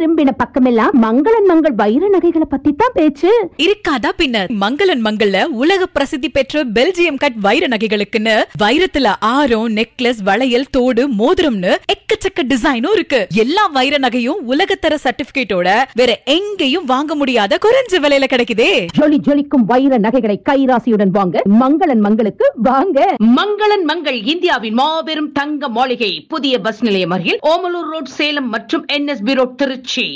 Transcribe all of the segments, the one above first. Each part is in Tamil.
திரும்பின பக்கமெல்லாம் மங்களன் மங்கள் வைர நகைகளை பத்தி தான் பேச்சு இருக்காதா பின்ன மங்களன் மங்கள்ல உலக பிரசித்தி பெற்ற பெல்ஜியம் கட் வைர நகைகளுக்குன்னு வைரத்துல ஆரம் நெக்லஸ் வளையல் தோடு மோதிரம்னு எக்கச்சக்க டிசைனும் இருக்கு எல்லா வைர நகையும் உலகத்தர சர்டிபிகேட்டோட வேற எங்கேயும் வாங்க முடியாத குறைஞ்ச விலையில கிடைக்குதே ஜொலி ஜொலிக்கும் வைர நகைகளை கைராசியுடன் வாங்க மங்களன் மங்களுக்கு வாங்க மங்களன் மங்கள் இந்தியாவின் மாபெரும் தங்க மாளிகை புதிய பஸ் நிலையம் அருகில் ஓமலூர் ரோட் சேலம் மற்றும் என்எஸ்பி ரோட் திருச்சி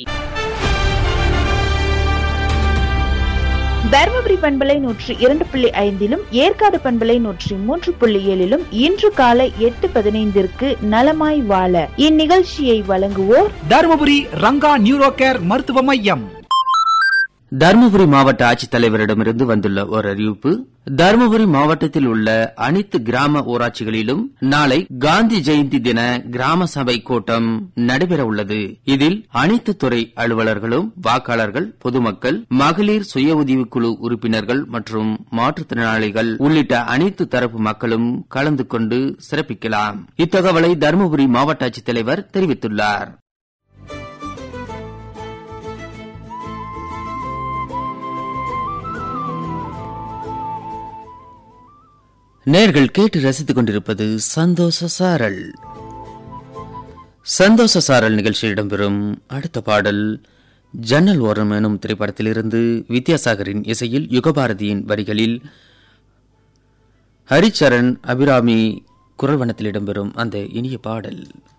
தருமபுரி பண்பலை நூற்றி இரண்டு புள்ளி ஐந்திலும் ஏற்காடு பண்பலை நூற்றி மூன்று புள்ளி ஏழிலும் இன்று காலை எட்டு பதினைந்திற்கு நலமாய் வாழ இந்நிகழ்ச்சியை வழங்குவோர் தருமபுரி ரங்கா நியூரோ கேர் மருத்துவ மையம் தருமபுரி மாவட்ட ஆட்சித்தலைவரிடமிருந்து வந்துள்ள ஒரு அறிவிப்பு தருமபுரி மாவட்டத்தில் உள்ள அனைத்து கிராம ஊராட்சிகளிலும் நாளை காந்தி ஜெயந்தி தின கிராம சபை கூட்டம் நடைபெற உள்ளது இதில் அனைத்து துறை அலுவலர்களும் வாக்காளர்கள் பொதுமக்கள் மகளிர் சுய உதவிக்குழு உறுப்பினர்கள் மற்றும் மாற்றுத்திறனாளிகள் உள்ளிட்ட அனைத்து தரப்பு மக்களும் கலந்து கொண்டு சிறப்பிக்கலாம் இத்தகவலை தருமபுரி மாவட்ட ஆட்சித்தலைவர் தெரிவித்துள்ளார் நேர்கள் கேட்டு ரசித்துக் கொண்டிருப்பது சந்தோஷ சாரல் சந்தோஷ சாரல் நிகழ்ச்சியில் இடம்பெறும் அடுத்த பாடல் ஜன்னல் ஓரம் எனும் திரைப்படத்திலிருந்து வித்யாசாகரின் இசையில் யுகபாரதியின் வரிகளில் ஹரிச்சரண் அபிராமி குரல் வனத்தில் இடம்பெறும் அந்த இனிய பாடல்